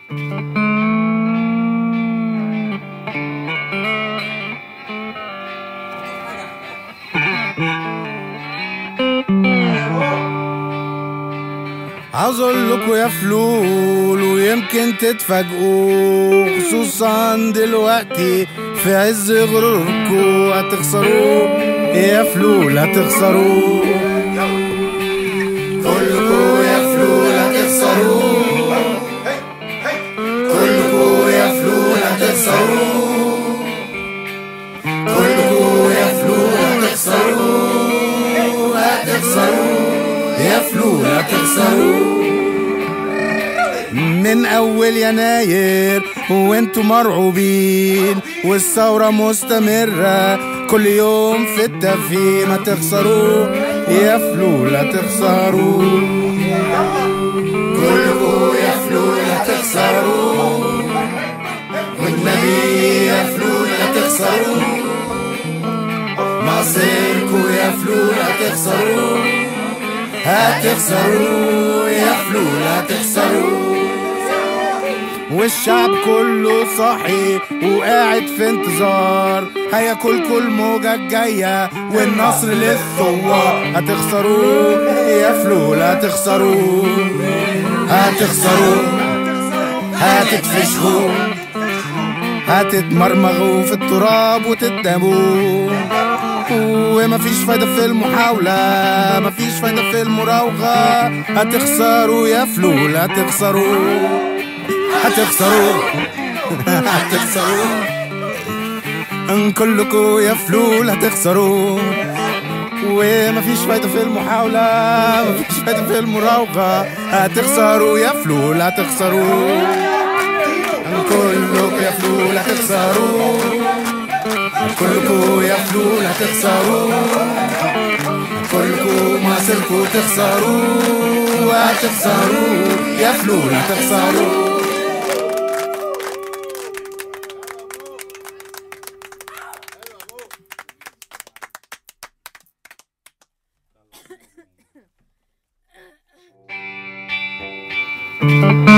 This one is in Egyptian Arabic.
عاوز اقول لكم يا فلول ويمكن تتفاجئوا خصوصا دلوقتي في عز غروركم هتخسروا يا فلول هتخسروا كلكم يا فلول هتخسروا كلكم يا فلول هتخسروا كلكم يا فلول هتخسروا هتخسروا يا فلول هتخسروا من اول يناير وانتوا مرعوبين والثورة مستمرة كل يوم في التفهيم هتخسروا يا فلول هتخسروا كلكم يا فلول هتخسروا والنبي يا فلول هتخسروا مصيركم يا فلول هتخسروا هتخسروا يا فلول هتخسروا والشعب كله صاحي وقاعد في انتظار هياكلكوا الموجة الجاية والنصر للثوار هتخسروا يا فلول هتخسروا هتخسروا هتتفشخوا هتتمرمغوا في التراب وتتدابوا ومفيش فايدة في المحاولة مفيش فايدة في المراوغة هتخسروا يا فلول هتخسروا هتخسروا هتخسروا ان كلكوا يا فلول هتخسروا ومفيش فايدة في المحاولة مفيش فايدة في المراوغة هتخسروا يا فلول هتخسروا ان كلكوا يا فلول هتخسروا كلكوا يا فلول هتخسروا كلكوا مصيركوا تخسروا هتخسروا يا فلول هتخسروا thank you